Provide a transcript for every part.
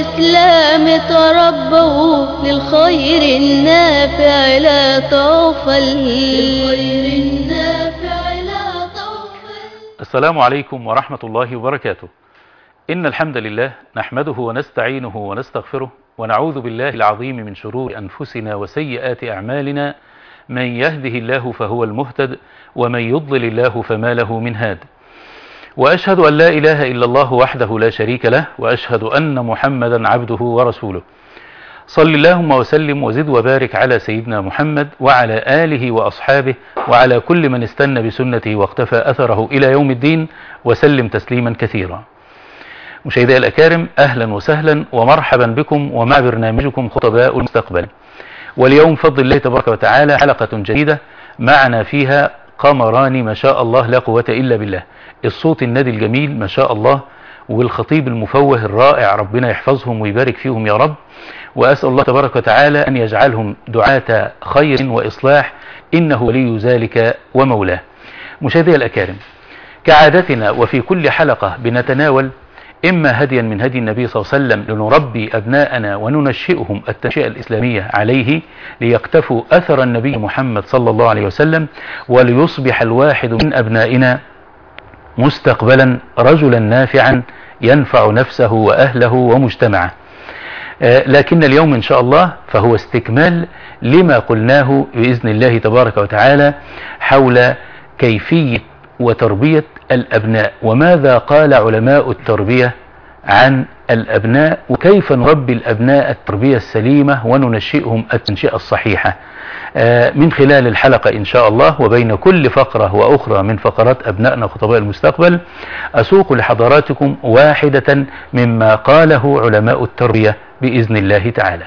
الإسلام تربوا للخير النافع لا تغفل للخير النافع لا تغفل السلام عليكم ورحمة الله وبركاته إن الحمد لله نحمده ونستعينه ونستغفره ونعوذ بالله العظيم من شرور أنفسنا وسيئات أعمالنا من يهده الله فهو المهتد ومن يضلل الله فما له من هاد وأشهد أن لا إله إلا الله وحده لا شريك له وأشهد أن محمدا عبده ورسوله صل اللهم وسلم وزد وبارك على سيدنا محمد وعلى آله وأصحابه وعلى كل من استنى بسنته واقتفى أثره إلى يوم الدين وسلم تسليما كثيرا مشاهدي الأكارم أهلا وسهلا ومرحبا بكم ومع برنامجكم خطباء المستقبل واليوم فضل الله تبارك وتعالى حلقة جديدة معنا فيها قمران ما شاء الله لا قوة إلا بالله الصوت النادي الجميل ما شاء الله والخطيب المفوه الرائع ربنا يحفظهم ويبارك فيهم يا رب وأسأل الله تبارك وتعالى أن يجعلهم دعاة خير وإصلاح إنه ولي ذلك ومولاه مشاهدي الأكارم كعادتنا وفي كل حلقة بنتناول إما هديا من هدي النبي صلى الله عليه وسلم لنربي أبناءنا وننشئهم التنشئة الإسلامية عليه ليقتفوا أثر النبي محمد صلى الله عليه وسلم وليصبح الواحد من أبنائنا مستقبلا رجلا نافعا ينفع نفسه وأهله ومجتمعه لكن اليوم إن شاء الله فهو استكمال لما قلناه بإذن الله تبارك وتعالى حول كيفية وتربية الأبناء وماذا قال علماء التربية عن الأبناء وكيف نربي الأبناء التربية السليمة وننشئهم التنشئة الصحيحة من خلال الحلقة إن شاء الله وبين كل فقرة وأخرى من فقرات أبنائنا خطباء المستقبل أسوق لحضراتكم واحدة مما قاله علماء التربية بإذن الله تعالى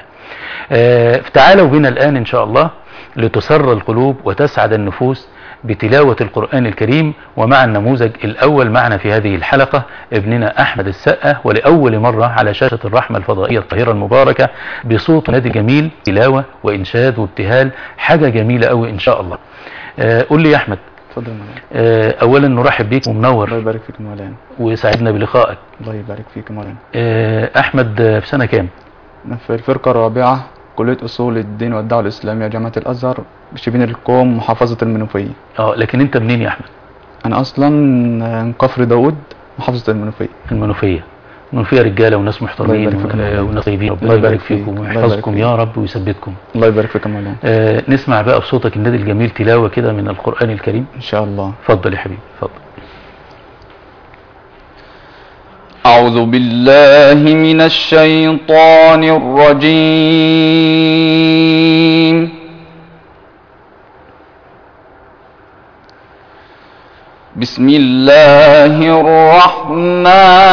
تعالوا بنا الآن إن شاء الله لتسر القلوب وتسعد النفوس بتلاوة القرآن الكريم ومع النموذج الأول معنا في هذه الحلقة ابننا أحمد السقة ولأول مرة على شاشة الرحمة الفضائية الطاهرة المباركة بصوت نادي جميل تلاوة وإنشاد وابتهال حاجة جميلة أوي إن شاء الله آه قول لي يا أحمد اتفضل يا مولانا آه أولا نرحب بيك الله ومنور يبارك فيك يا مولانا وسعدنا بلقائك الله يبارك فيك يا مولانا آه أحمد آه، في سنة كام أنا في الفرقة الرابعة كلية أصول الدين والدعوة الإسلامية جامعة الأزهر بشبين الكوم محافظة المنوفية اه لكن انت منين يا أحمد أنا أصلا من كفر داود محافظة المنوفية المنوفية المنوفية رجالة وناس محترمين الله يبارك فيك يا و- مولانا. وناس طيبين الله ربنا يبارك يبارك فيك. فيكم الله يبارك ويحفظكم فيك. يا رب ويثبتكم الله يبارك فيك يا مولانا آه نسمع بقى بصوتك النادي الجميل تلاوة كده من القرآن الكريم إن شاء الله اتفضل يا حبيبي اتفضل أعوذ بالله من الشيطان الرجيم بسم الله الرحمن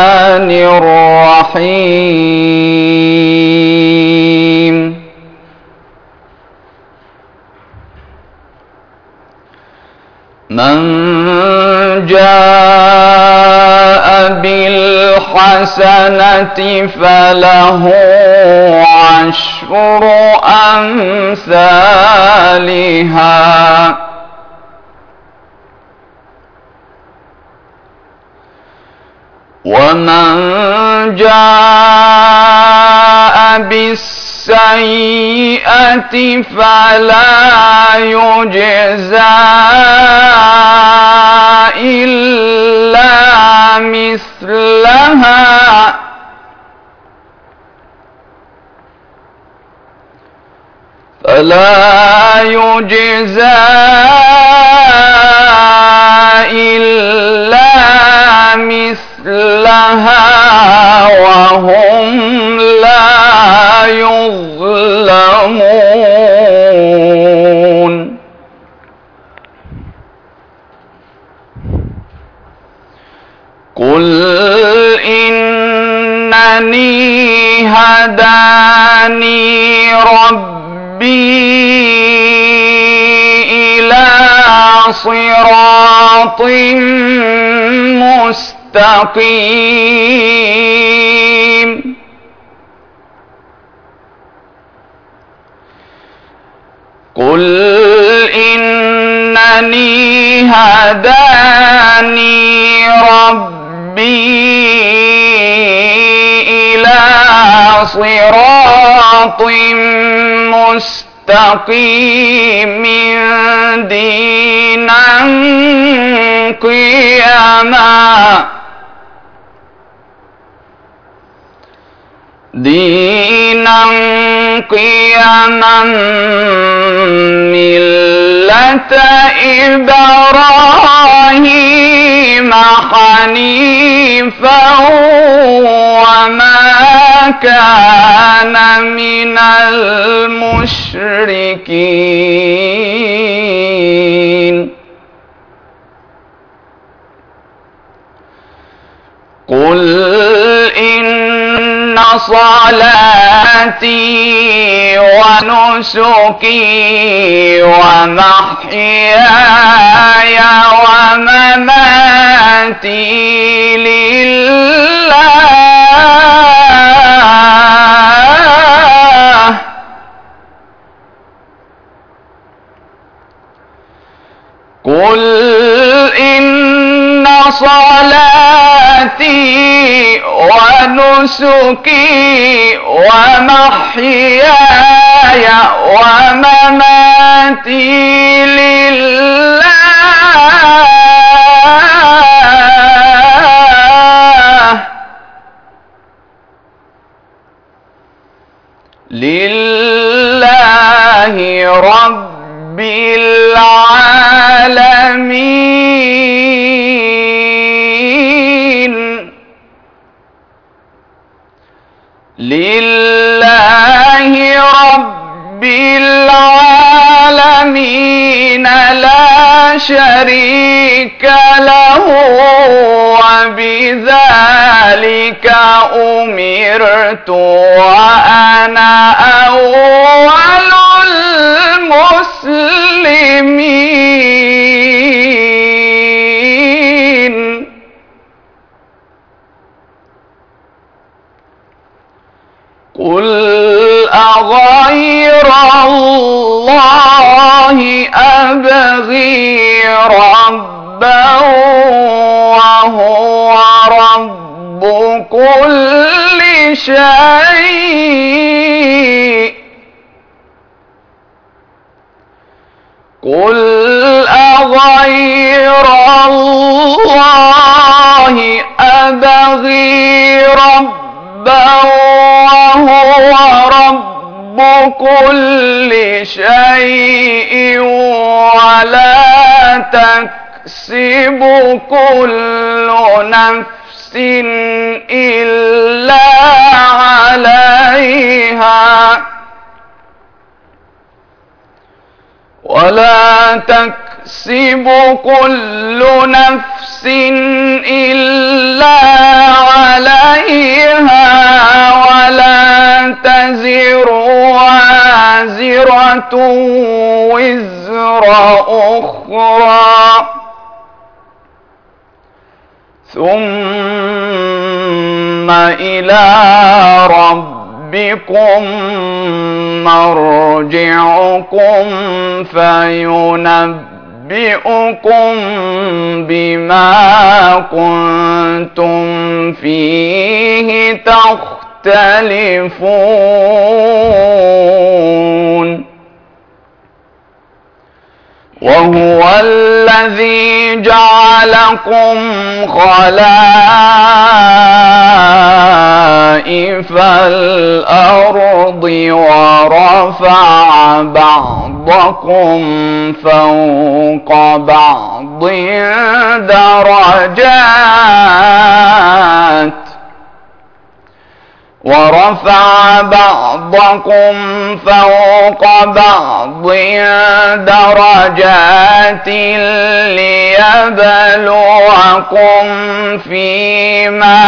الرحيم من جاء بالحسنة فله عشر أمثالها ومن جاء بالسيئة فلا يجزى إلا مثلها فلا يجزى إلا مثلها وهم لا يظلمون قل إنني هداني ربي إلى صراط مستقيم قل إنني هداني ربي إلى صراط مستقيم دينا قيما دينا قيما ملة إبراهيم حنيفا وما كان من المشركين قل إن صلاتي ونسكي ومحياي ومماتي لله قل إن صلاتي ونسكي ومحياي ومماتي لله لله رب العالمين لله رب العالمين لا شريك له وبذلك أمرت وأنا أول المسلمين قل أغير الله أبغي ربا وهو رب كل شيء قل أغير الله أبغي ربا وهو رب كل شيء ولا تكسب كل نفس إلا عليها ولا تكسب كل نفس إلا عليها ولا تزر وازرة وزر أخرى ثم إلى ربكم مرجعكم فينبئكم بما كنتم فيه تختلفون وهو الذي جعلكم خلائف الأرض ورفع بعضكم فوق بعض درجات ورفع بعضكم فوق بعض درجات ليبلوكم فيما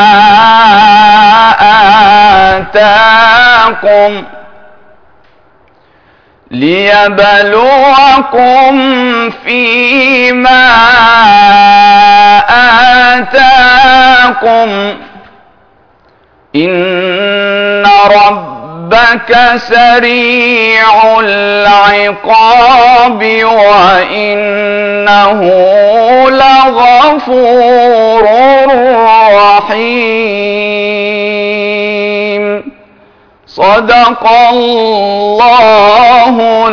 آتاكم ليبلوكم فيما آتاكم إن ربك سريع العقاب وإنه لغفور رحيم صدق الله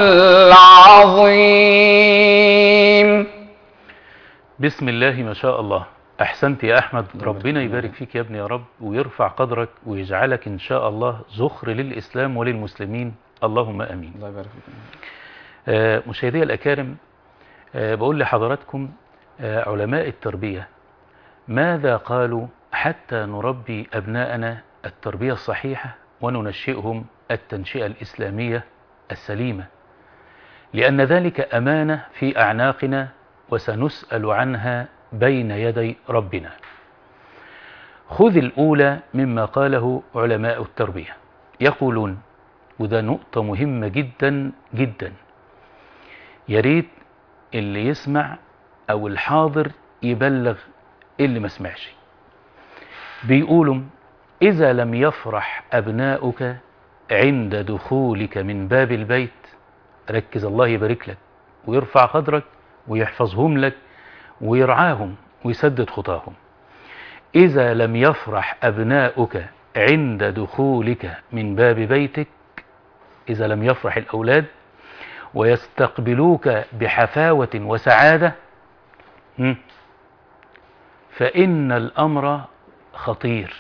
العظيم بسم الله ما شاء الله أحسنت يا أحمد ربنا يبارك فيك يا ابني يا رب ويرفع قدرك ويجعلك إن شاء الله زخر للإسلام وللمسلمين اللهم أمين الله يبارك فيك آه، مشاهدي الأكارم آه، بقول لحضراتكم آه، علماء التربية ماذا قالوا حتى نربي أبناءنا التربية الصحيحة وننشئهم التنشئة الإسلامية السليمة لأن ذلك أمانة في أعناقنا وسنسأل عنها بين يدي ربنا خذ الأولى مما قاله علماء التربية يقولون وده نقطة مهمة جدا جدا يا ريت اللي يسمع أو الحاضر يبلغ اللي ما سمعش بيقولوا إذا لم يفرح أبناؤك عند دخولك من باب البيت ركز الله يبارك لك ويرفع قدرك ويحفظهم لك ويرعاهم ويسدد خطاهم إذا لم يفرح أبناؤك عند دخولك من باب بيتك إذا لم يفرح الأولاد ويستقبلوك بحفاوة وسعادة هم، فإن الأمر خطير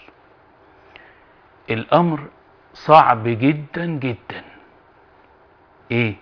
الأمر صعب جدا جدا إيه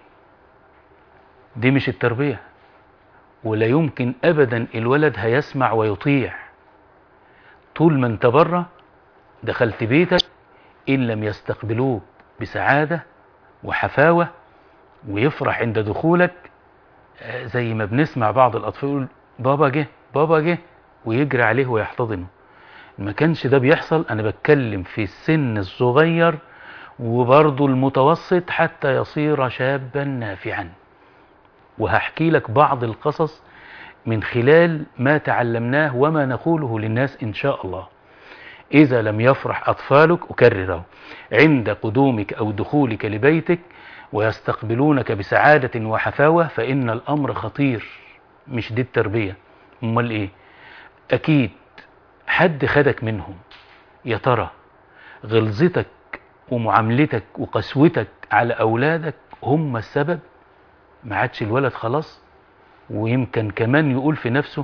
دي مش التربية ولا يمكن أبدا الولد هيسمع ويطيع طول ما انت بره دخلت بيتك إن لم يستقبلوك بسعادة وحفاوة ويفرح عند دخولك آه، زي ما بنسمع بعض الأطفال يقول بابا جه بابا جه ويجري عليه ويحتضنه ما كانش ده بيحصل أنا بتكلم في السن الصغير وبرضه المتوسط حتى يصير شابا نافعا وهحكي لك بعض القصص من خلال ما تعلمناه وما نقوله للناس إن شاء الله إذا لم يفرح أطفالك أكرره عند قدومك أو دخولك لبيتك ويستقبلونك بسعادة وحفاوة فإن الأمر خطير مش دي التربية أمال إيه أكيد حد خدك منهم يا ترى غلظتك ومعاملتك وقسوتك على أولادك هم السبب ما عادش الولد خلاص ويمكن كمان يقول في نفسه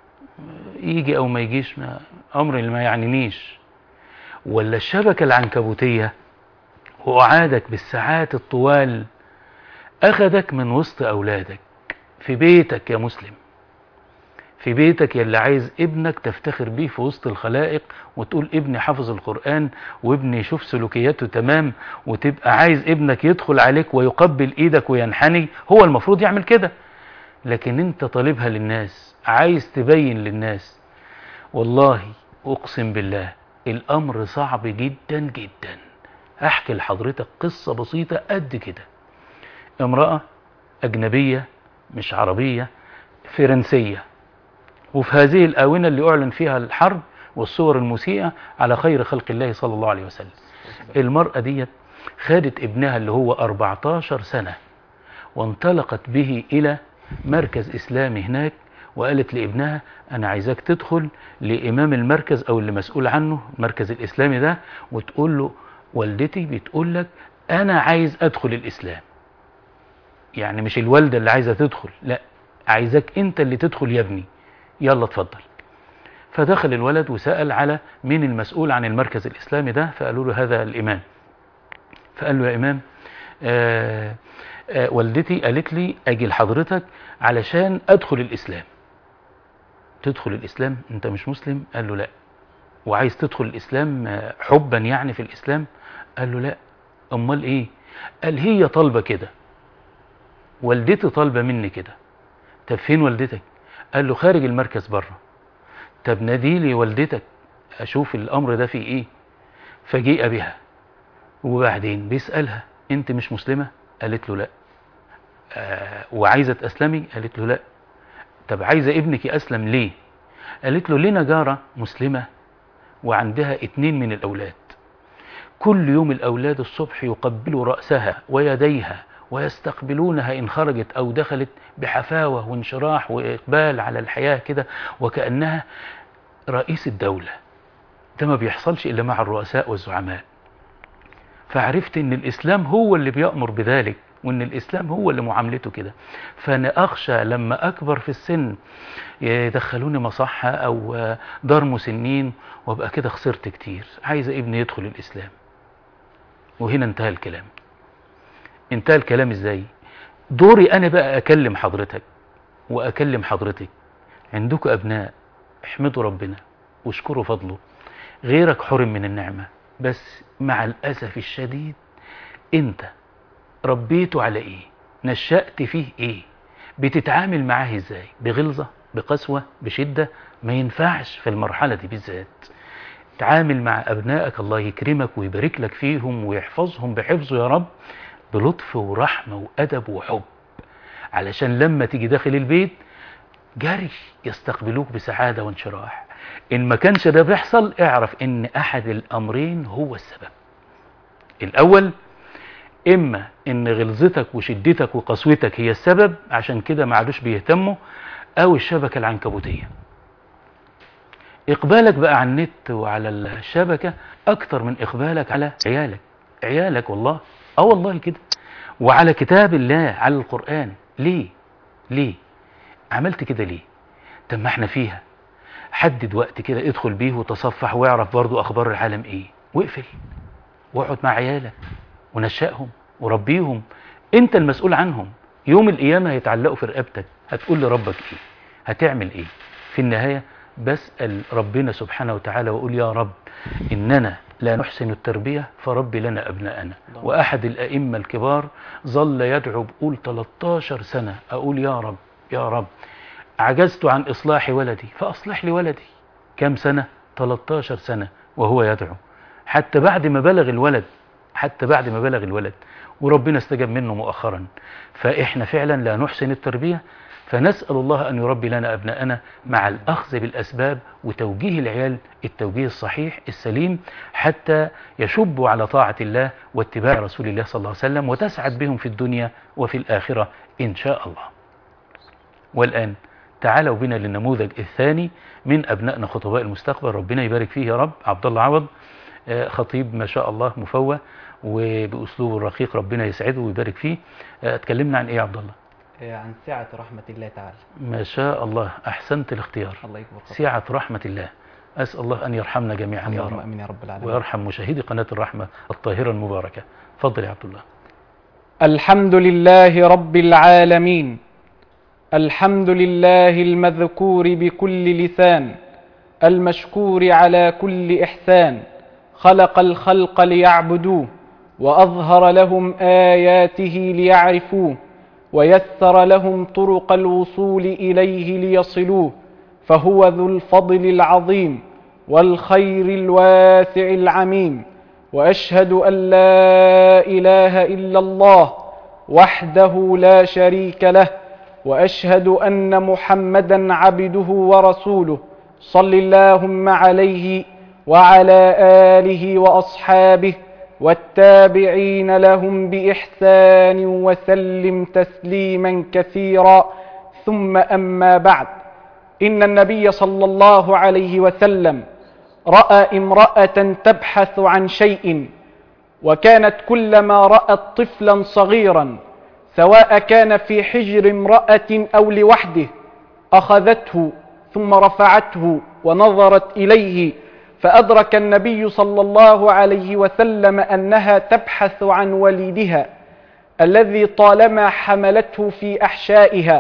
يجي أو ما يجيش ما أمر اللي ما يعنينيش ولا الشبكة العنكبوتية وأعادك بالساعات الطوال أخذك من وسط أولادك في بيتك يا مسلم في بيتك يلي عايز ابنك تفتخر بيه في وسط الخلائق وتقول ابني حافظ القرآن وابني يشوف سلوكياته تمام وتبقى عايز ابنك يدخل عليك ويقبل ايدك وينحني هو المفروض يعمل كده لكن انت طالبها للناس عايز تبين للناس والله اقسم بالله الامر صعب جدا جدا احكي لحضرتك قصة بسيطة قد كده امرأة اجنبية مش عربية فرنسية وفي هذه الآونة اللي أعلن فيها الحرب والصور المسيئة على خير خلق الله صلى الله عليه وسلم المرأة دي خدت ابنها اللي هو 14 سنة وانطلقت به إلى مركز إسلامي هناك وقالت لابنها أنا عايزاك تدخل لإمام المركز أو اللي مسؤول عنه المركز الإسلامي ده وتقول له والدتي بتقول لك أنا عايز أدخل الإسلام يعني مش الوالدة اللي عايزة تدخل لا عايزاك أنت اللي تدخل يا ابني يلا اتفضل فدخل الولد وسأل على مين المسؤول عن المركز الإسلامي ده فقالوا له هذا الإمام فقال له يا إمام آآ آآ والدتي قالت لي أجي لحضرتك علشان أدخل الإسلام تدخل الإسلام أنت مش مسلم قال له لا وعايز تدخل الإسلام حبا يعني في الإسلام قال له لا أمال إيه قال هي طالبة كده والدتي طالبة مني كده طب فين والدتك قال له خارج المركز بره طب نادي لي والدتك اشوف الامر ده فيه ايه فجيء بها وبعدين بيسالها انت مش مسلمه قالت له لا آه وعايزه تسلمي قالت له لا طب عايزه ابنك يسلم ليه قالت له لنا جاره مسلمه وعندها اتنين من الاولاد كل يوم الاولاد الصبح يقبلوا راسها ويديها ويستقبلونها إن خرجت أو دخلت بحفاوة وانشراح وإقبال على الحياة كده وكأنها رئيس الدولة ده ما بيحصلش إلا مع الرؤساء والزعماء فعرفت ان الاسلام هو اللي بيأمر بذلك وان الاسلام هو اللي معاملته كده فانا اخشى لما اكبر في السن يدخلوني مصحة او دار مسنين وابقى كده خسرت كتير عايز ابني يدخل الاسلام وهنا انتهى الكلام انتهى الكلام ازاي دوري انا بقى اكلم حضرتك واكلم حضرتك عندكم ابناء احمدوا ربنا واشكروا فضله غيرك حرم من النعمة بس مع الاسف الشديد انت ربيته على ايه نشأت فيه ايه بتتعامل معاه ازاي بغلظة بقسوة بشدة ما ينفعش في المرحلة دي بالذات تعامل مع أبنائك الله يكرمك ويبارك لك فيهم ويحفظهم بحفظه يا رب بلطف ورحمة وأدب وحب علشان لما تيجي داخل البيت جري يستقبلوك بسعادة وانشراح إن ما كانش ده بيحصل اعرف إن أحد الأمرين هو السبب الأول إما إن غلظتك وشدتك وقسوتك هي السبب عشان كده ما عادوش بيهتموا أو الشبكة العنكبوتية إقبالك بقى على النت وعلى الشبكة أكتر من إقبالك على عيالك عيالك والله أه والله كده وعلى كتاب الله على القرآن ليه ليه عملت كده ليه طب ما احنا فيها حدد وقت كده ادخل بيه وتصفح واعرف برضو أخبار العالم إيه واقفل واقعد مع عيالك ونشأهم وربيهم انت المسؤول عنهم يوم القيامة هيتعلقوا في رقبتك هتقول لربك ايه هتعمل ايه في النهاية بسأل ربنا سبحانه وتعالى وأقول يا رب إننا لا نحسن التربية فرب لنا أبناءنا وأحد الأئمة الكبار ظل يدعو بقول 13 سنة أقول يا رب يا رب عجزت عن إصلاح ولدي فأصلح لي ولدي كم سنة 13 سنة وهو يدعو حتى بعد ما بلغ الولد حتى بعد ما بلغ الولد وربنا استجاب منه مؤخرا فإحنا فعلا لا نحسن التربية فنسأل الله أن يربي لنا أبناءنا مع الأخذ بالأسباب وتوجيه العيال التوجيه الصحيح السليم حتى يشبوا على طاعة الله واتباع رسول الله صلى الله عليه وسلم وتسعد بهم في الدنيا وفي الآخرة إن شاء الله والآن تعالوا بنا للنموذج الثاني من أبنائنا خطباء المستقبل ربنا يبارك فيه يا رب عبد الله عوض خطيب ما شاء الله مفوه وبأسلوبه الرقيق ربنا يسعده ويبارك فيه اتكلمنا عن ايه يا عبد الله عن سعة رحمة الله تعالى ما شاء الله أحسنت الاختيار الله يكبر خطأ. سعة رحمة الله أسأل الله أن يرحمنا جميعا يا اللهم رب امين يا رب العالمين ويرحم مشاهدي قناة الرحمة الطاهرة المباركة فضل يا عبد الله الحمد لله رب العالمين الحمد لله المذكور بكل لسان المشكور على كل إحسان خلق الخلق ليعبدوه وأظهر لهم آياته ليعرفوه ويسر لهم طرق الوصول إليه ليصلوه فهو ذو الفضل العظيم والخير الواسع العميم وأشهد أن لا إله إلا الله وحده لا شريك له وأشهد أن محمدا عبده ورسوله صل اللهم عليه وعلى آله وأصحابه والتابعين لهم بإحسان وسلم تسليما كثيرا ثم أما بعد إن النبي صلى الله عليه وسلم رأى امرأة تبحث عن شيء وكانت كلما رأت طفلا صغيرا سواء كان في حجر امرأة أو لوحده أخذته ثم رفعته ونظرت إليه فأدرك النبي صلى الله عليه وسلم أنها تبحث عن وليدها الذي طالما حملته في أحشائها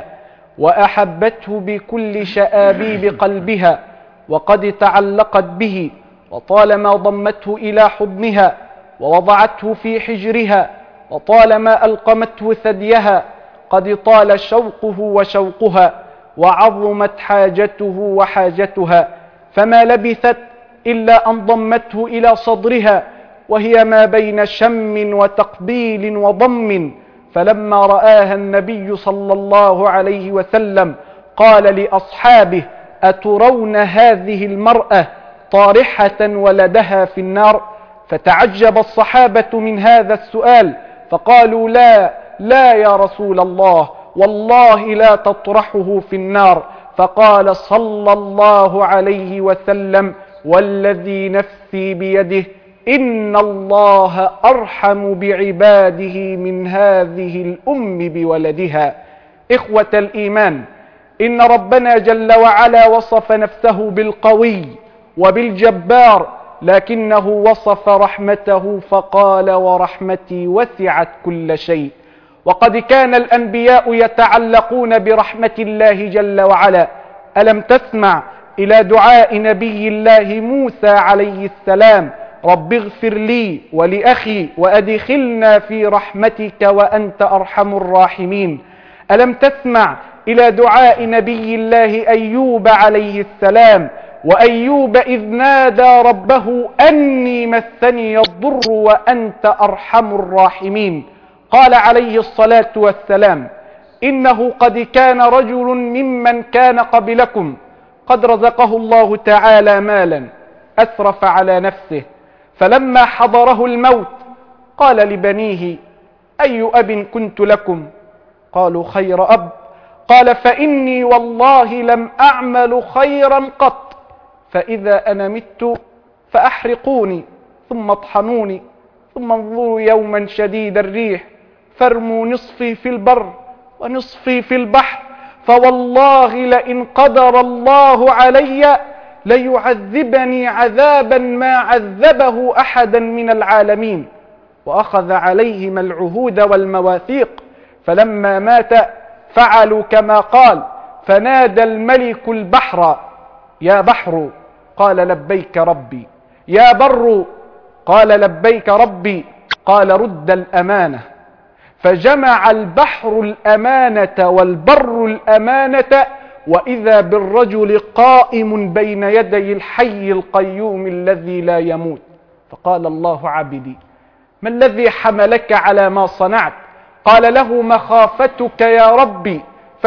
وأحبته بكل شآبيب قلبها وقد تعلقت به وطالما ضمته إلى حضنها ووضعته في حجرها وطالما ألقمته ثديها قد طال شوقه وشوقها وعظمت حاجته وحاجتها فما لبثت إلا أن ضمته إلى صدرها وهي ما بين شم وتقبيل وضم فلما رآها النبي صلى الله عليه وسلم قال لأصحابه أترون هذه المرأة طارحة ولدها في النار فتعجب الصحابة من هذا السؤال فقالوا لا لا يا رسول الله والله لا تطرحه في النار فقال صلى الله عليه وسلم والذي نفسي بيده إن الله أرحم بعباده من هذه الأم بولدها إخوة الإيمان إن ربنا جل وعلا وصف نفسه بالقوي وبالجبار لكنه وصف رحمته فقال ورحمتي وسعت كل شيء وقد كان الأنبياء يتعلقون برحمة الله جل وعلا ألم تسمع إلى دعاء نبي الله موسى عليه السلام رب اغفر لي ولأخي وأدخلنا في رحمتك وأنت أرحم الراحمين ألم تسمع إلى دعاء نبي الله أيوب عليه السلام وأيوب إذ نادى ربه أني مسني الضر وأنت أرحم الراحمين قال عليه الصلاة والسلام إنه قد كان رجل ممن كان قبلكم قد رزقه الله تعالى مالا أسرف على نفسه فلما حضره الموت قال لبنيه أي أب كنت لكم قالوا خير أب قال فإني والله لم أعمل خيرا قط فإذا أنا مت فأحرقوني ثم اطحنوني ثم انظروا يوما شديد الريح فارموا نصفي في البر ونصفي في البحر فوالله لئن قدر الله علي ليعذبني عذابا ما عذبه أحدا من العالمين وأخذ عليهم العهود والمواثيق فلما مات فعلوا كما قال فنادى الملك البحر يا بحر قال لبيك ربي يا بر قال لبيك ربي قال رد الأمانة فجمع البحر الأمانة والبر الأمانة وإذا بالرجل قائم بين يدي الحي القيوم الذي لا يموت فقال الله عبدي ما الذي حملك على ما صنعت قال له مخافتك يا ربي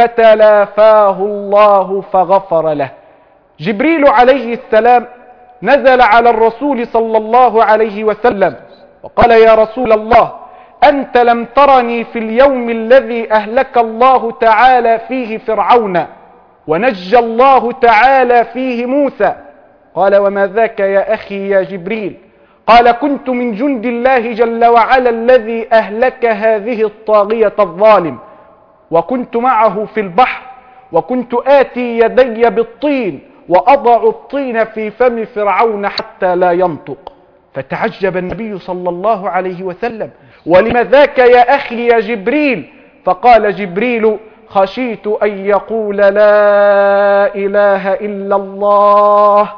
فتلافاه الله فغفر له جبريل عليه السلام نزل على الرسول صلى الله عليه وسلم وقال يا رسول الله أنت لم ترني في اليوم الذي أهلك الله تعالى فيه فرعون ونجى الله تعالى فيه موسى قال وما ذاك يا أخي يا جبريل قال كنت من جند الله جل وعلا الذي أهلك هذه الطاغية الظالم وكنت معه في البحر وكنت آتي يدي بالطين وأضع الطين في فم فرعون حتى لا ينطق فتعجب النبي صلى الله عليه وسلم ولم ذاك يا أخي يا جبريل فقال جبريل خشيت أن يقول لا إله إلا الله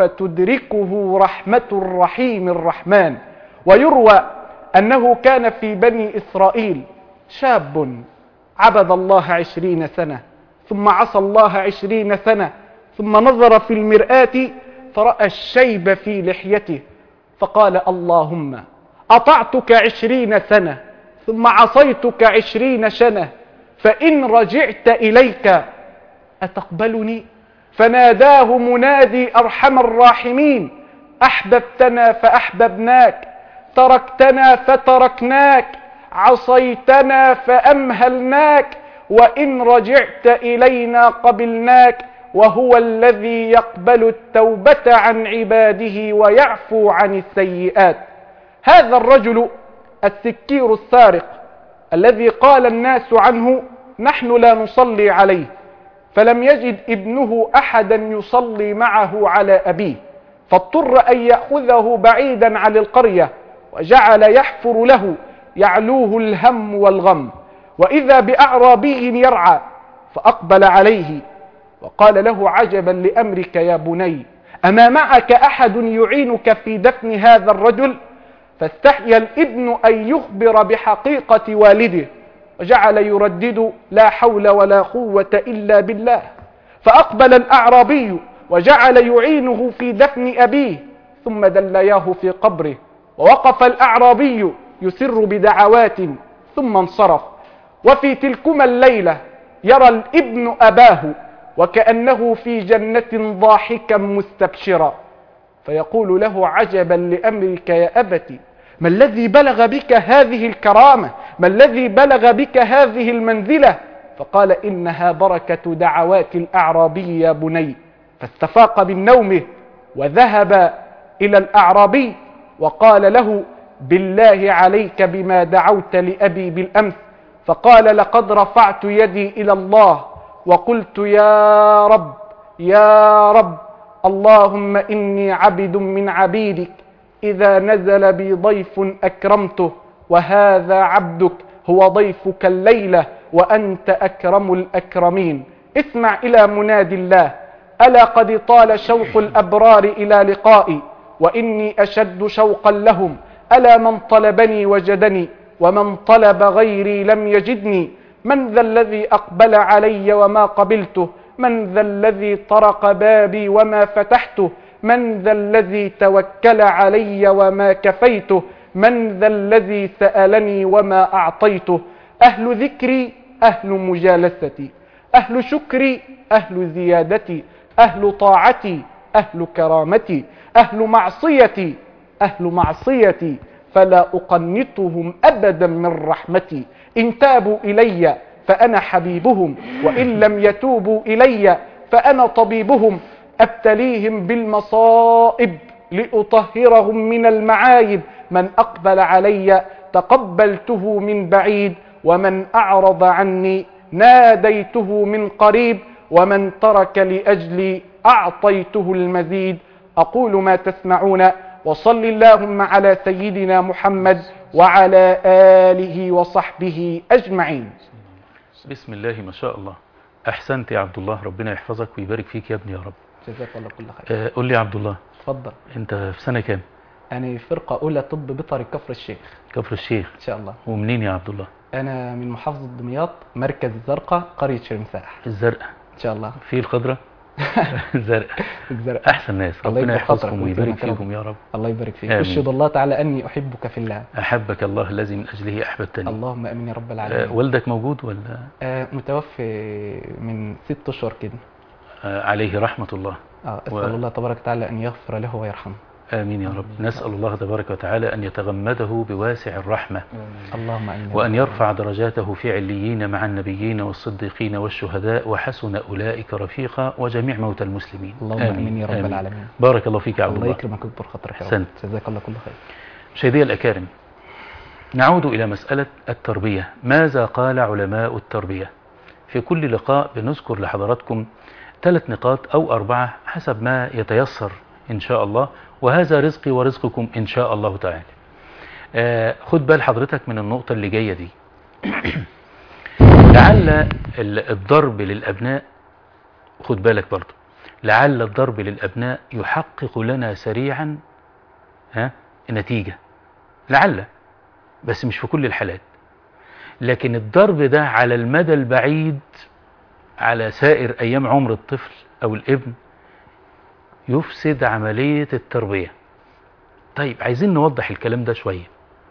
فتدركه رحمة الرحيم الرحمن ويروى أنه كان في بني إسرائيل شاب عبد الله عشرين سنة ثم عصى الله عشرين سنة ثم نظر في المرآة فرأى الشيب في لحيته فقال اللهم أطعتك عشرين سنة ثم عصيتك عشرين سنة فإن رجعت إليك أتقبلني فناداه منادي أرحم الراحمين أحببتنا فأحببناك تركتنا فتركناك عصيتنا فأمهلناك وإن رجعت إلينا قبلناك وهو الذي يقبل التوبة عن عباده ويعفو عن السيئات هذا الرجل السكير السارق الذي قال الناس عنه نحن لا نصلي عليه فلم يجد ابنه أحدا يصلي معه على أبيه فاضطر أن يأخذه بعيدا عن القرية وجعل يحفر له يعلوه الهم والغم وإذا بأعرابي يرعى فأقبل عليه وقال له عجبا لأمرك يا بني أما معك أحد يعينك في دفن هذا الرجل فاستحيا الابن أن يخبر بحقيقة والده وجعل يردد لا حول ولا قوة إلا بالله فأقبل الأعرابي وجعل يعينه في دفن أبيه ثم دلياه في قبره ووقف الأعرابي يسر بدعوات ثم انصرف وفي تلكما الليلة يرى الابن أباه وكأنه في جنة ضاحكا مستبشرا فيقول له عجبا لأمرك يا أبتي ما الذي بلغ بك هذه الكرامة ما الذي بلغ بك هذه المنزلة فقال إنها بركة دعوات الأعرابي يا بني فاستفاق من نومه وذهب إلى الأعرابي وقال له بالله عليك بما دعوت لأبي بالأمس فقال لقد رفعت يدي إلى الله وقلت يا رب يا رب اللهم إني عبد من عبيدك إذا نزل بي ضيف أكرمته وهذا عبدك هو ضيفك الليلة وأنت أكرم الأكرمين اسمع إلى منادي الله ألا قد طال شوق الأبرار إلى لقائي وإني أشد شوقا لهم ألا من طلبني وجدني ومن طلب غيري لم يجدني من ذا الذي أقبل علي وما قبلته من ذا الذي طرق بابي وما فتحته من ذا الذي توكل علي وما كفيته من ذا الذي سألني وما أعطيته أهل ذكري أهل مجالستي أهل شكري أهل زيادتي أهل طاعتي أهل كرامتي أهل معصيتي أهل معصيتي فلا أقنطهم أبدا من رحمتي إن تابوا إلي فأنا حبيبهم وإن لم يتوبوا إلي فأنا طبيبهم أبتليهم بالمصائب لأطهرهم من المعايب من أقبل علي تقبلته من بعيد ومن أعرض عني ناديته من قريب ومن ترك لأجلي أعطيته المزيد أقول ما تسمعون وصل اللهم على سيدنا محمد وعلى آله وصحبه أجمعين بسم الله ما شاء الله أحسنت يا عبد الله ربنا يحفظك ويبارك فيك يا ابني يا رب جزاك الله كل خير آه، قول لي يا عبد الله اتفضل انت في سنة كام أنا فرقة أولى طب بيطري كفر الشيخ كفر الشيخ إن شاء الله ومنين يا عبد الله أنا من محافظة دمياط مركز الزرقاء قرية شرمساح الزرقاء إن شاء الله في الخضرة الزرقاء الزرقاء أحسن ناس الله ربنا يكبر خاطرك يحفظكم ويكرمك ويبارك يا رب. فيكم يا رب الله يبارك فيك آمين. أشهد الله تعالى أني أحبك في الله أحبك الله الذي من أجله أحببتني اللهم أمين يا رب آه، العالمين والدك موجود ولا آه متوفي من ست أشهر كده آه، عليه رحمة الله آه أسأل و- الله تبارك وتعالى أن يغفر له ويرحمه آمين يا رب نسأل الله تبارك وتعالى أن يتغمده بواسع الرحمة اللهم أمين يا وأن رب. يرفع درجاته في عليين مع النبيين والصديقين والشهداء وحسن أولئك رفيقا وجميع موتى المسلمين اللهم أمين يا رب آمين. العالمين بارك الله فيك يا عبد الله الله يكرمك ويكبر خاطرك يا رب أحسنت. جزاك الله كل خير مشاهدي الأكارم نعود إلى مسألة التربية ماذا قال علماء التربية في كل لقاء بنذكر لحضراتكم ثلاث نقاط أو أربعة حسب ما يتيسر إن شاء الله وهذا رزقي ورزقكم إن شاء الله تعالى آه خد بال حضرتك من النقطة اللي جاية دي لعل ال- الضرب للأبناء خد بالك برضه لعل الضرب للأبناء يحقق لنا سريعا ها نتيجة لعل بس مش في كل الحالات لكن الضرب ده على المدى البعيد على سائر أيام عمر الطفل أو الابن يفسد عملية التربية طيب عايزين نوضح الكلام ده شوية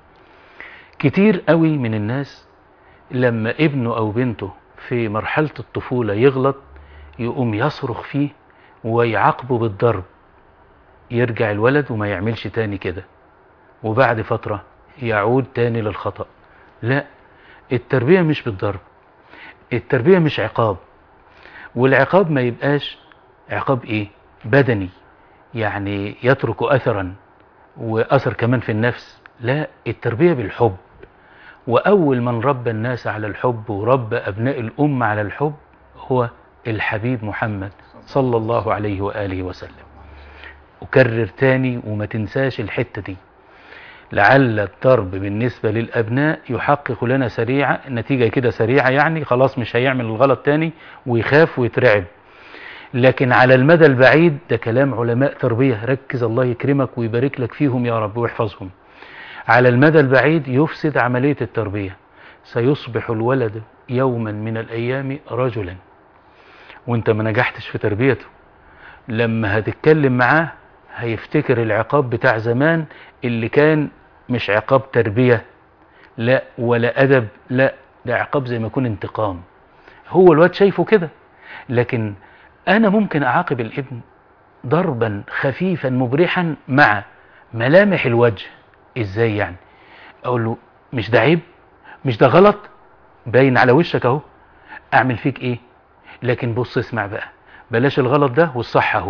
كتير قوي من الناس لما ابنه أو بنته في مرحلة الطفولة يغلط يقوم يصرخ فيه ويعاقبه بالضرب يرجع الولد وما يعملش تاني كده وبعد فترة يعود تاني للخطأ لا التربية مش بالضرب التربية مش عقاب والعقاب ما يبقاش عقاب ايه بدني يعني يترك اثرا واثر كمان في النفس لا التربية بالحب واول من ربى الناس على الحب وربى ابناء الامة على الحب هو الحبيب محمد صلى الله عليه وآله وسلم أكرر تاني وما تنساش الحتة دي لعل الضرب بالنسبة للأبناء يحقق لنا سريعة نتيجة كده سريعة يعني خلاص مش هيعمل الغلط تاني ويخاف ويترعب لكن على المدى البعيد ده كلام علماء تربية ركز الله يكرمك ويبارك لك فيهم يا رب ويحفظهم على المدى البعيد يفسد عملية التربية سيصبح الولد يوما من الأيام رجلا وانت ما نجحتش في تربيته لما هتتكلم معاه هيفتكر العقاب بتاع زمان اللي كان مش عقاب تربية لا ولا أدب لا ده عقاب زي ما يكون انتقام هو الواد شايفه كده لكن أنا ممكن أعاقب الابن ضربا خفيفا مبرحا مع ملامح الوجه إزاي يعني أقول له مش ده عيب مش ده غلط باين على وشك أهو أعمل فيك إيه لكن بص اسمع بقى بلاش الغلط ده والصح أهو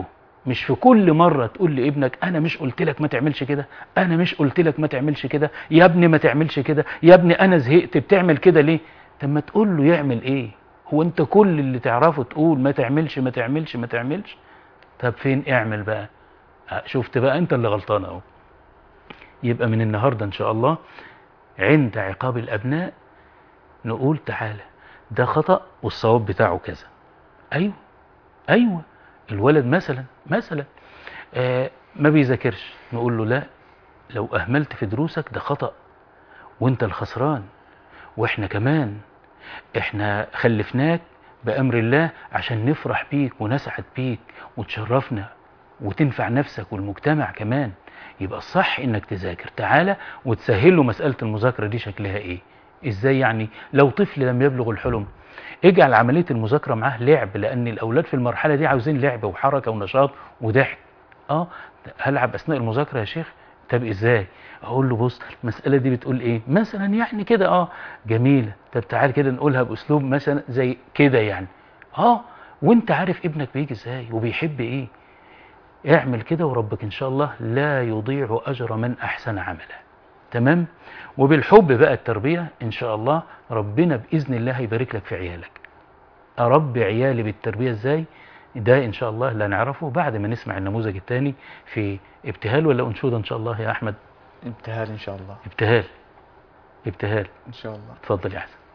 مش في كل مرة تقول لابنك انا مش قلت لك ما تعملش كده انا مش قلت لك ما تعملش كده يا ابني ما تعملش كده يا ابني انا زهقت بتعمل كده ليه طب ما تقول له يعمل ايه هو انت كل اللي تعرفه تقول ما تعملش ما تعملش ما تعملش طب فين اعمل بقى آه، شفت بقى انت اللي غلطان اهو يبقى من النهاردة ان شاء الله عند عقاب الابناء نقول تعالى ده خطأ والصواب بتاعه كذا ايوه ايوه الولد مثلا مثلا آه ما بيذاكرش نقول له لا لو اهملت في دروسك ده خطأ وانت الخسران واحنا كمان احنا خلفناك بامر الله عشان نفرح بيك ونسعد بيك وتشرفنا وتنفع نفسك والمجتمع كمان يبقى الصح انك تذاكر تعالى وتسهل له مسألة المذاكرة دي شكلها ايه ازاي يعني لو طفل لم يبلغ الحلم اجعل عملية المذاكرة معاه لعب لان الاولاد في المرحلة دي عاوزين لعب وحركة ونشاط وضحك اه هلعب اثناء المذاكرة يا شيخ طب ازاي اقول له بص المسألة دي بتقول ايه مثلا يعني كده اه جميلة طب تعال كده نقولها باسلوب مثلا زي كده يعني اه وانت عارف ابنك بيجي ازاي وبيحب ايه اعمل كده وربك ان شاء الله لا يضيع اجر من احسن عملا تمام وبالحب بقى التربية ان شاء الله ربنا باذن الله هيبارك لك في عيالك اربي عيالي بالتربية ازاي ده ان شاء الله لا نعرفه بعد ما نسمع النموذج الثاني في ابتهال ولا انشودة ان شاء الله يا احمد ابتهال ان شاء الله ابتهال ابتهال ان شاء الله اتفضل يا احسن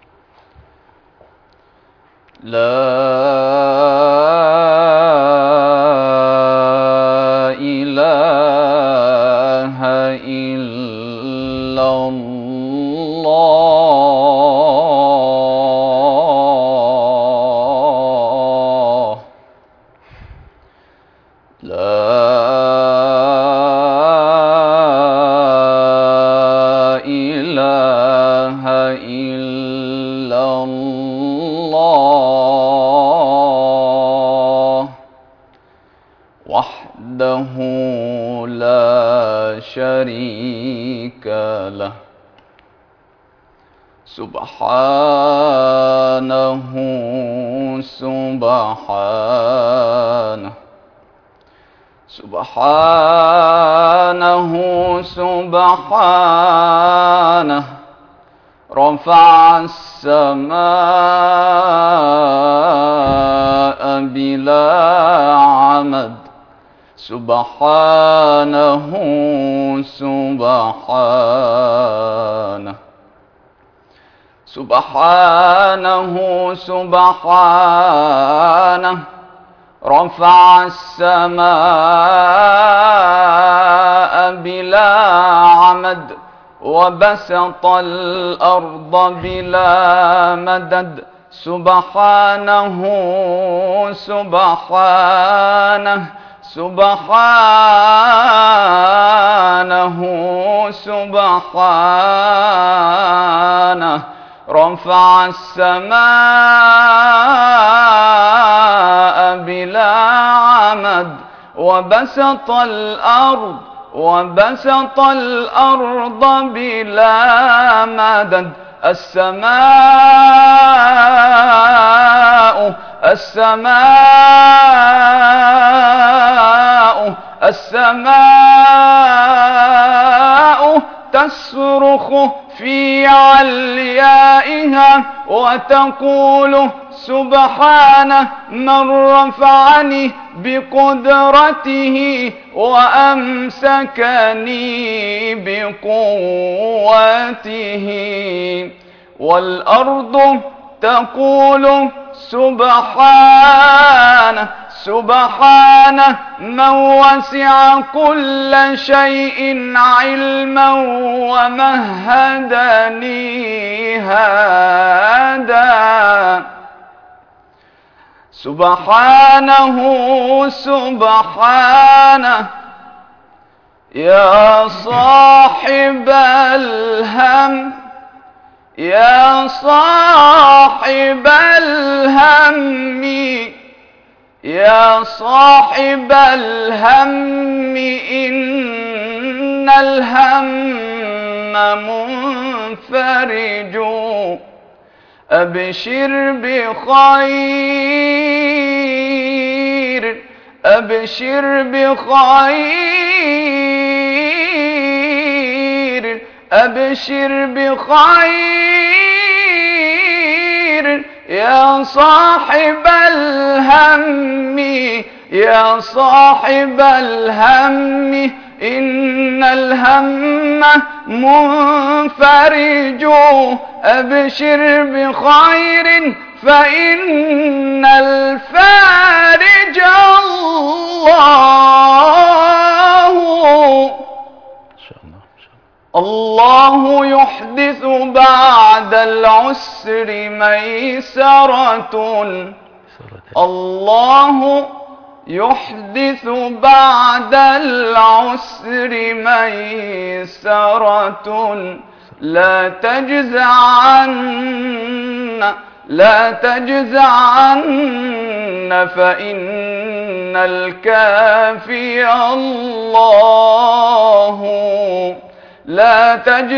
لا إله إلا الله لا إله إلا الله وحده لا شريك له سبحانه سبحانه سبحانه سبحانه رفع السماء بلا عمد سبحانه سبحانه سبحانه سبحانه رفع السماء بلا عمد وبسط الأرض بلا مدد سبحانه سبحانه سبحانه سبحانه رفع السماء بلا عمد وبسط الأرض وبسط الأرض بلا مدد السماء السماء السماء تصرخ في عليائها وتقول سبحانه من رفعني بقدرته وأمسكني بقوته والأرض تقول سبحانه سبحانه من وسع كل شيء علما ومهدني هذا سبحانه سبحانه يا صاحب الهم يا صاحب الهم يا صاحب الهم إن الهم منفرج أبشر بخير أبشر بخير أبشر بخير يا صاحب الهم يا صاحب الهم إن الهم منفرج أبشر بخير فإن الفارج الله إن شاء الله إن شاء الله الله يحدث بعد العسر ميسرة سورة الله يحدث بعد العسر ميسرة لا تجزعن لا تجزعن فإن الكافي الله لا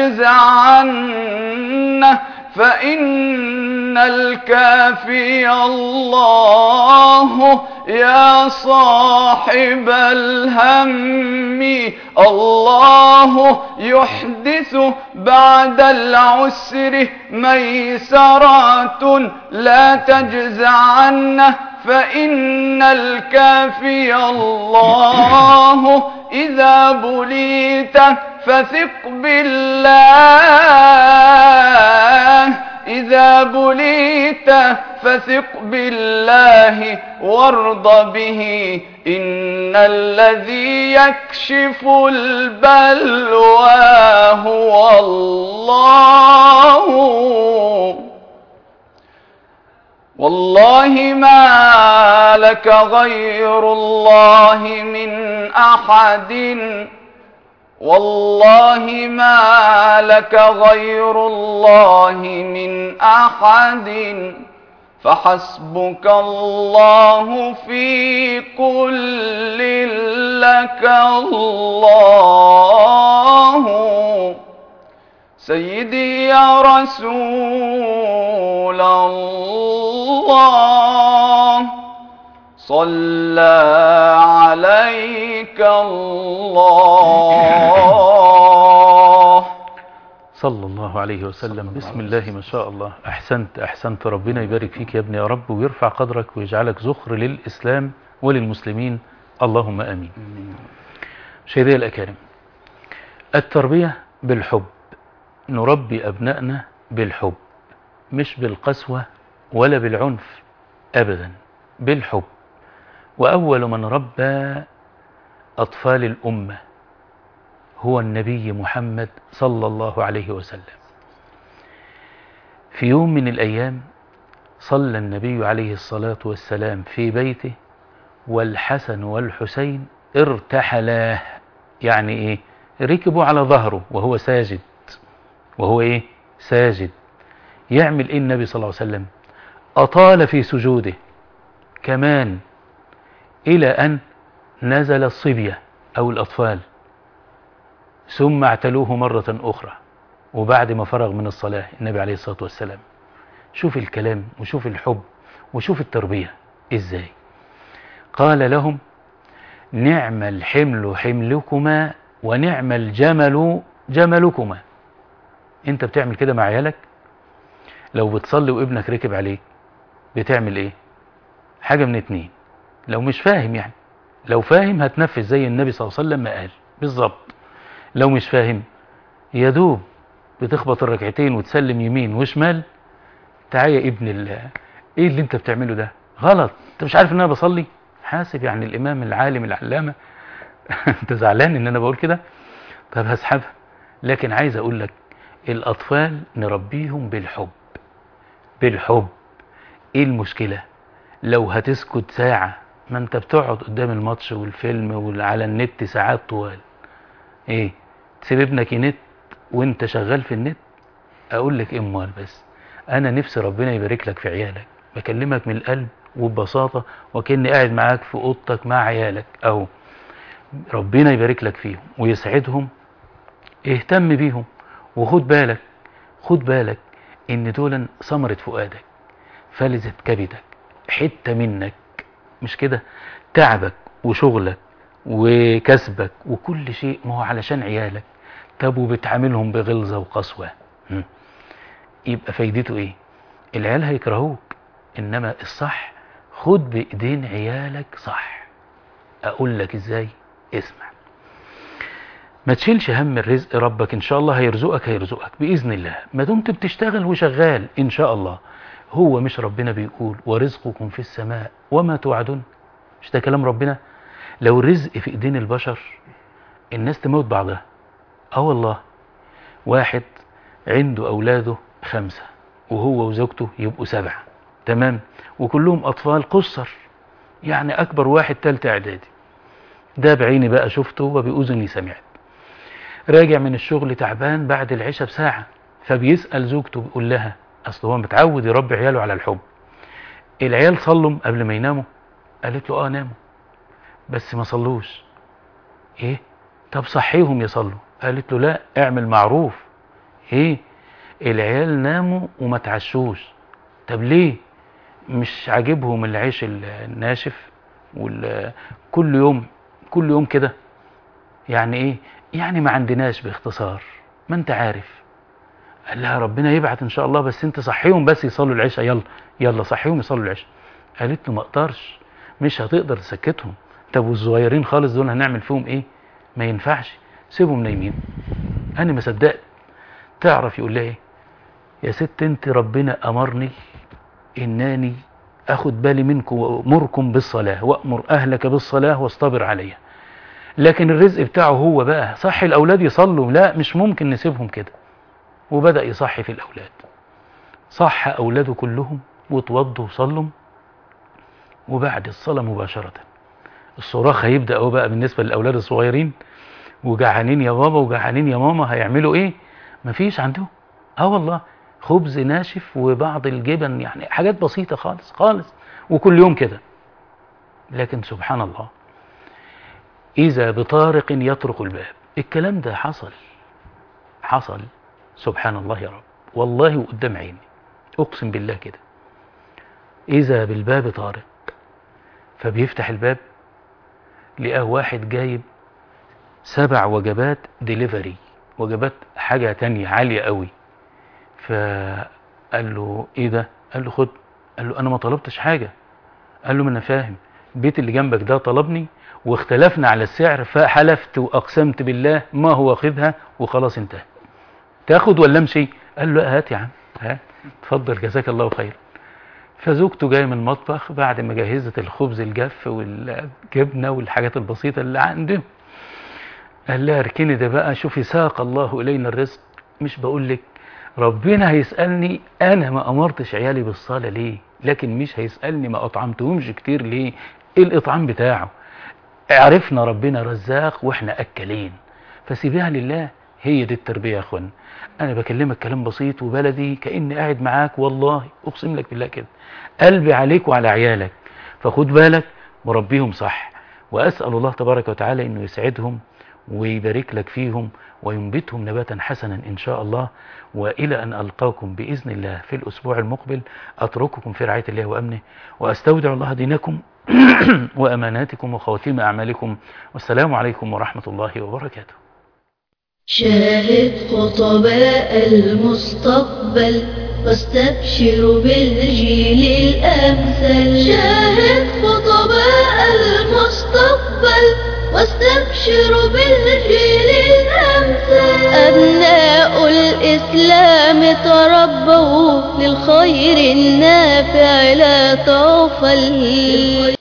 تجزعن فإن الكافي الله يا صاحب الهم الله يحدث بعد العسر ميسرات لا تجزعن فإن الكافي الله إذا بليت فثق بالله إذا بليت فثق بالله وارض به إن الذي يكشف البلوى هو الله والله ما لك غير الله من أحد والله ما لك غير الله من أحد فحسبك الله في كل لك الله سيدي يا رسول الله صلى عليك الله صلى الله عليه وسلم بسم الله ما شاء الله أحسنت أحسنت ربنا يبارك فيك يا ابني يا رب ويرفع قدرك ويجعلك زخر للإسلام وللمسلمين اللهم آمين مشاهدي الأكارم التربية بالحب نربي أبنائنا بالحب مش بالقسوة ولا بالعنف أبدا بالحب وأول من ربى أطفال الأمة هو النبي محمد صلى الله عليه وسلم في يوم من الأيام صلى النبي عليه الصلاة والسلام في بيته والحسن والحسين ارتحلاه يعني ايه ركبوا على ظهره وهو ساجد وهو ايه ساجد يعمل ايه النبي صلى الله عليه وسلم أطال في سجوده كمان إلى أن نزل الصبية أو الأطفال ثم اعتلوه مرة أخرى وبعد ما فرغ من الصلاة النبي عليه الصلاة والسلام شوف الكلام وشوف الحب وشوف التربية إزاي قال لهم نعم الحمل حملكما ونعم الجمل جملكما انت بتعمل كده مع عيالك لو بتصلي وابنك ركب عليك بتعمل ايه حاجة من اتنين لو مش فاهم يعني لو فاهم هتنفذ زي النبي صلى الله عليه وسلم ما قال بالظبط لو مش فاهم يا دوب بتخبط الركعتين وتسلم يمين وشمال تعال يا ابن الله ايه اللي انت بتعمله ده غلط انت مش عارف ان انا بصلي حاسب يعني الامام العالم العلامة انت زعلان ان انا بقول كده طب هسحبها لكن عايز اقول لك الاطفال نربيهم بالحب بالحب ايه المشكلة لو هتسكت ساعة ما انت بتقعد قدام الماتش والفيلم وعلى النت ساعات طوال ايه تسيب ابنك ينت وانت شغال في النت اقول لك امال بس انا نفسي ربنا يبارك لك في عيالك بكلمك من القلب وببساطة وكأني قاعد معاك في اوضتك مع عيالك اهو ربنا يبارك لك فيهم ويسعدهم اهتم بيهم وخد بالك خد بالك ان دول ثمرة فؤادك فلذة كبدك حتة منك مش كده تعبك وشغلك وكسبك وكل شيء ما هو علشان عيالك طب وبتعاملهم بغلظة وقسوة م. يبقى فايدته ايه العيال هيكرهوك انما الصح خد بايدين عيالك صح اقول لك ازاي اسمع ما تشيلش هم الرزق ربك ان شاء الله هيرزقك هيرزقك باذن الله ما دمت بتشتغل وشغال ان شاء الله هو مش ربنا بيقول ورزقكم في السماء وما توعدون مش ده كلام ربنا لو الرزق في ايدين البشر الناس تموت بعضها اه والله واحد عنده اولاده خمسة وهو وزوجته يبقوا سبعة تمام وكلهم اطفال قصر يعني اكبر واحد تالتة اعدادي ده بعيني بقى شفته وبأذني سمعت راجع من الشغل تعبان بعد العشاء بساعة فبيسأل زوجته بيقول لها اصل هو متعود يربي عياله على الحب العيال صلوا قبل ما يناموا قالت له اه ناموا بس ما صلوش ايه طب صحيهم يصلوا قالت له لا اعمل معروف ايه العيال ناموا وما تعشوش طب ليه مش عاجبهم العيش الناشف وكل يوم كل يوم كده يعني ايه يعني ما عندناش باختصار ما انت عارف قال لها ربنا يبعت ان شاء الله بس انت صحيهم بس يصلوا العشاء يلا يلا صحيهم يصلوا العشاء قالت له ما اقدرش مش هتقدر تسكتهم طب والصغيرين خالص دول هنعمل فيهم ايه ما ينفعش سيبهم نايمين انا ما صدقت تعرف يقول لها ايه يا ست انت ربنا امرني انني اخد بالي منكم وامركم بالصلاه وامر اهلك بالصلاه واصطبر عليها لكن الرزق بتاعه هو بقى صحي الاولاد يصلوا لا مش ممكن نسيبهم كده وبدا يصحي في الاولاد صح اولاده كلهم وتوضوا وصلوا وبعد الصلاه مباشره الصراخ هيبدا اهو بقى بالنسبه للاولاد الصغيرين وجعانين يا بابا وجعانين يا ماما هيعملوا ايه مفيش عندهم اه والله خبز ناشف وبعض الجبن يعني حاجات بسيطة خالص خالص وكل يوم كده لكن سبحان الله إذا بطارق يطرق الباب الكلام ده حصل حصل سبحان الله يا رب والله وقدام عيني أقسم بالله كده إذا بالباب طارق فبيفتح الباب لقاه واحد جايب سبع وجبات ديليفري وجبات حاجة تانية عالية قوي فقال له ايه ده قال له خد قال له انا ما طلبتش حاجة قال له ما انا فاهم البيت اللي جنبك ده طلبني واختلفنا على السعر فحلفت واقسمت بالله ما هو خدها وخلاص انتهى تاخد ولا امشي قال له هات يا عم هات اتفضل جزاك الله خير فزوجته جايه من المطبخ بعد ما جهزت الخبز الجاف والجبنه والحاجات البسيطه اللي عنده قال لها اركني ده بقى شوفي ساق الله الينا الرزق مش بقول لك ربنا هيسالني انا ما امرتش عيالي بالصلاه ليه لكن مش هيسالني ما اطعمتهمش كتير ليه ايه الاطعام بتاعه عرفنا ربنا رزاق واحنا اكلين فسيبيها لله هي دي التربيه يا اخوان انا بكلمك كلام بسيط وبلدي كاني قاعد معاك والله اقسم لك بالله كده قلبي عليك وعلى عيالك فخد بالك وربيهم صح واسال الله تبارك وتعالى انه يسعدهم ويبارك لك فيهم وينبتهم نباتا حسنا إن شاء الله وإلى أن ألقاكم بإذن الله في الأسبوع المقبل أترككم في رعاية الله وأمنه وأستودع الله دينكم وأماناتكم وخواتيم أعمالكم والسلام عليكم ورحمة الله وبركاته شاهد خطباء المستقبل واستبشر بالجيل الأمثل شاهد خطباء المستقبل واستبشر بالجيل الأمثل أبناء الإسلام تربوا للخير النافع لا طوفل